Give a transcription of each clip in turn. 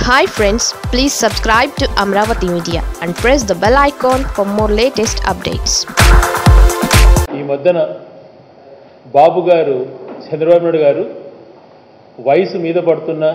hi friends please subscribe to Amaravati media and press the bell icon for more latest updates ఈ మధ్యన బాబు గారు చంద్రబాబు నాయుడు గారు వయసు మీద పడుతున్న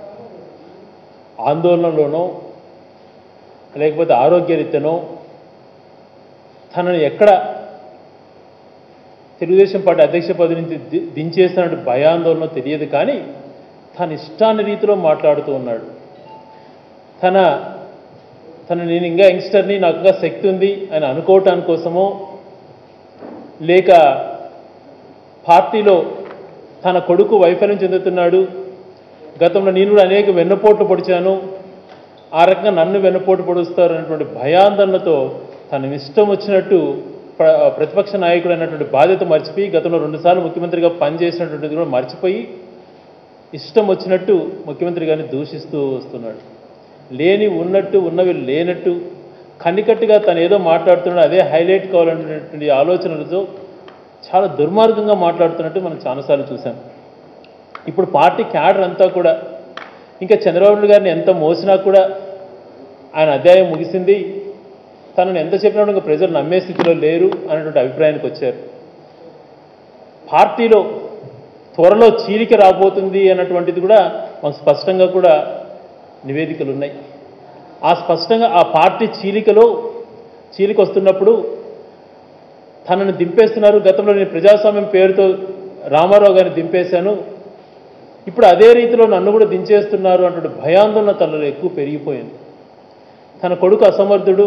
ఆందోళనలోనో లేకపోతే ఆరోగ్యరీత్యనో తనను ఎక్కడ తెలుగుదేశం పార్టీ అధ్యక్ష పదవి నుంచి ది- దించేసినట్టు భయాందోళన తెలియదు కానీ తన ఇష్టాన్ని రీతిలో మాట్లాడుతూ ఉన్నాడు తన తన నేను ఇంకా యంగ్స్టర్ని నాకు ఇంకా శక్తి ఉంది అని అనుకోవటాని కోసమో లేక పార్టీలో తన కొడుకు వైఫల్యం చెందుతున్నాడు గతంలో నేను కూడా అనేక వెన్నుపోట్లు పొడిచాను ఆ రకంగా నన్ను వెన్నుపోటు పొడుస్తారు అనేటువంటి భయాందోళనతో తన ఇష్టం వచ్చినట్టు ప్ర- ప్రతిపక్ష నాయకుడు అన్నటువంటి బాధ్యత మర్చిపోయి గతంలో రెండుసార్లు ముఖ్యమంత్రిగా పనిచేసినటువంటిది కూడా మర్చిపోయి ఇష్టం వచ్చినట్టు ముఖ్యమంత్రి గారిని దూషిస్తూ వస్తున్నాడు లేని ఉన్నట్టు ఉన్నవి లేనట్టు కనికట్టుగా తను ఏదో మాట్లాడుతున్నాడు అదే హైలైట్ కావాలనేటువంటి ఆలోచనలతో చాలా దుర్మార్గంగా మాట్లాడుతున్నట్టు మనం చాలాసార్లు చూసాం ఇప్పుడు పార్టీ క్యాడర్ అంతా కూడా ఇంకా చంద్రబాబు నాయుడు గారిని ఎంత మోసినా కూడా ఆయన అధ్యాయం ముగిసింది తనను ఎంత చెప్పినా కూడా ఇంకా ప్రజలు నమ్మే స్థితిలో లేరు అనేటువంటి అభిప్రాయానికి వచ్చారు పార్టీలో త్వరలో చీలిక రాబోతుంది అన్నటువంటిది కూడా మనకు స్పష్టంగా కూడా నివేదికలు ఉన్నాయి ఆ స్పష్టంగా ఆ పార్టీ చీలికలో చీలిక వస్తున్నప్పుడు తనను దింపేస్తున్నారు గతంలో నేను ప్రజాస్వామ్యం పేరుతో రామారావు గారిని దింపేశాను ఇప్పుడు అదే రీతిలో నన్ను కూడా దించేస్తున్నారు అంటే భయాందోళన తనలో ఎక్కువ పెరిగిపోయింది తన కొడుకు అసమర్థుడు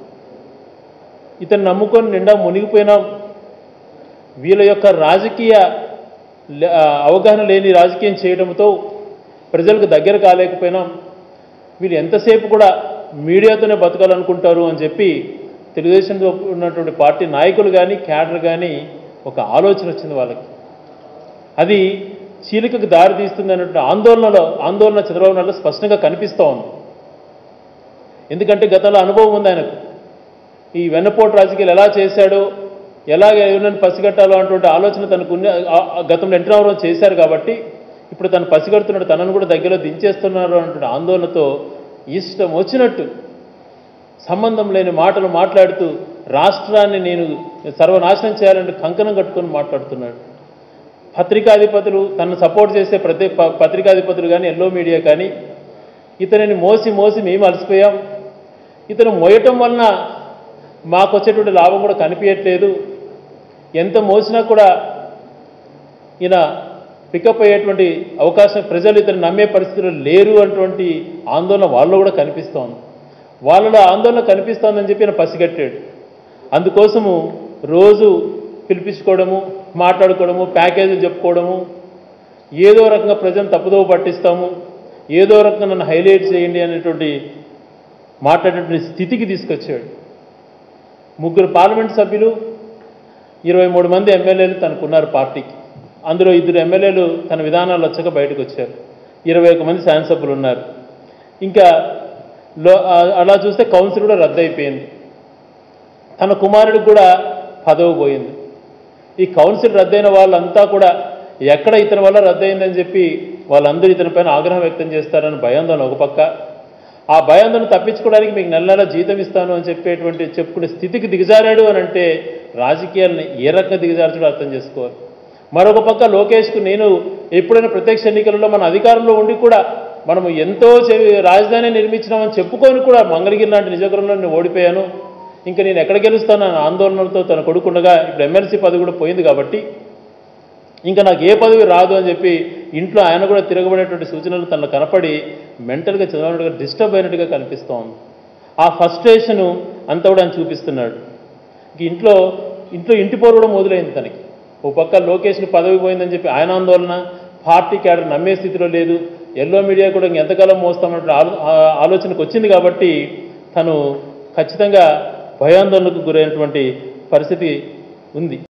ఇతను నమ్ముకొని నిండా మునిగిపోయినాం వీళ్ళ యొక్క రాజకీయ లే- ఆ, అవగాహన లేని రాజకీయం చేయడంతో ప్రజలకు దగ్గర కాలేకపోయినాం వీళ్ళు ఎంతసేపు కూడా మీడియాతోనే బతకాలనుకుంటారు అని చెప్పి తెలుగుదేశంలో ఉన్నటువంటి పార్టీ నాయకులు కానీ క్యాడర్ కానీ ఒక ఆలోచన వచ్చింది వాళ్ళకి అది చీలికకు దారి తీస్తుంది అన్నటువంటి ఆందోళనలో ఆందోళన చంద్రబాబు నాయుడు స్పష్టంగా కనిపిస్తూ ఉంది ఎందుకంటే గతంలో అనుభవం ఉంది ఆయనకు ఈ వెన్నపోటు రాజకీయాలు ఎలా చేశాడో ఎలాగ ఎవరిని పసిగట్టాలో అన్నటువంటి ఆలోచన తనకు ఉన్న ఆ- ఆ గతంలో ఎంట్రావరం చేశారు కాబట్టి ఇప్పుడు తను పసిగడుతున్నాడు తనను కూడా దగ్గరలో దించేస్తున్నారు అన్నటువంటి ఆందోళనతో ఇష్టం వచ్చినట్టు సంబంధం లేని మాటలు మాట్లాడుతూ రాష్ట్రాన్ని నేను సర్వనాశనం చేయాలంటే కంకణం కట్టుకొని మాట్లాడుతున్నాడు పత్రికాధిపతులు తనను సపోర్ట్ చేసే ప్రతి ప- పత్రికాధిపతులు కానీ ఎల్లో మీడియా కానీ ఇతనిని మోసి మోసి మేము అలసిపోయాం ఇతను మోయటం వలన మాకు వచ్చేటువంటి లాభం కూడా కనిపించట్లేదు ఎంత మోసినా కూడా ఈయన పికప్ అయ్యేటువంటి అవకాశం ప్రజలు ఇతను నమ్మే పరిస్థితులు లేరు అటువంటి ఆందోళన వాళ్ళలో కూడా కనిపిస్తోంది వాళ్ళలో ఆందోళన కనిపిస్తోందని చెప్పి ఈయన పసిగట్టాడు అందుకోసము రోజు పిలిపించుకోవడము మాట్లాడుకోవడము ప్యాకేజీలు చెప్పుకోవడము ఏదో రకంగా ప్రజలను తప్పుదోవ పట్టిస్తాము ఏదో రకంగా నన్ను హైలైట్ చేయండి అనేటువంటి మాట్లాడేటువంటి స్థితికి తీసుకొచ్చాడు ముగ్గురు పార్లమెంట్ సభ్యులు ఇరవై మూడు మంది ఎమ్మెల్యేలు తనకున్నారు పార్టీకి అందులో ఇద్దరు ఎమ్మెల్యేలు తన విధానాలు వచ్చాక బయటకు వచ్చారు ఇరవై ఒక మంది శాసనసభ్యులు ఉన్నారు ఇంకా లో ఆ- అలా చూస్తే కౌన్సిల్ కూడా రద్దయిపోయింది తన కుమారుడికి కూడా పదవి పోయింది ఈ కౌన్సిల్ రద్దయిన వాళ్ళంతా కూడా ఎక్కడ ఇతని వల్ల రద్దయిందని చెప్పి వాళ్ళందరూ ఇతని పైన ఆగ్రహం వ్యక్తం చేస్తారని భయాందోళన ఒక పక్క ఆ భయాందోళన తప్పించుకోవడానికి మీకు నెల నెల జీతం ఇస్తాను అని చెప్పేటువంటి చెప్పుకునే స్థితికి దిగజారాడు అని అంటే రాజకీయాలను ఏ రకంగా దిగజార్చడో అర్థం చేసుకోవాలి మరొక పక్క లోకేష్కు నేను ఎప్పుడైనా ప్రత్యక్ష ఎన్నికలలో మన అధికారంలో ఉండి కూడా మనము ఎంతో చెవి రాజధాని నిర్మించినామని చెప్పుకొని కూడా మంగళగిరి లాంటి నిజగరంలో నేను ఓడిపోయాను ఇంకా నేను ఎక్కడ గెలుస్తాను అన్న ఆందోళనలతో తన కొడుకుండగా ఇప్పుడు ఎమ్మెల్సీ పదవి కూడా పోయింది కాబట్టి ఇంకా నాకు ఏ పదవి రాదు అని చెప్పి ఇంట్లో ఆయన కూడా తిరగబడేటువంటి సూచనలు తనలో కనపడి మెంటల్గా చంద్రబాబు నాయుడు గారు డిస్టర్బ్ అయినట్టుగా కనిపిస్తూ ఉంది ఆ ఫస్ట్రేషను అంతా కూడా ఆయన చూపిస్తున్నాడు ఇంక ఇంట్లో ఇంట్లో ఇంటి పోరు కూడా మొదలైంది తనకి ఓ పక్క లోకేష్ని పదవి పోయిందని చెప్పి ఆయన ఆందోళన పార్టీ క్యాడర్ నమ్మే స్థితిలో లేదు ఎల్లో మీడియా కూడా ఇంకెంతకాలం మోస్తామన్న ఆలో ఆ- ఆలోచనకు వచ్చింది కాబట్టి తను ఖచ్చితంగా భయాందోళనకు గురైనటువంటి పరిస్థితి ఉంది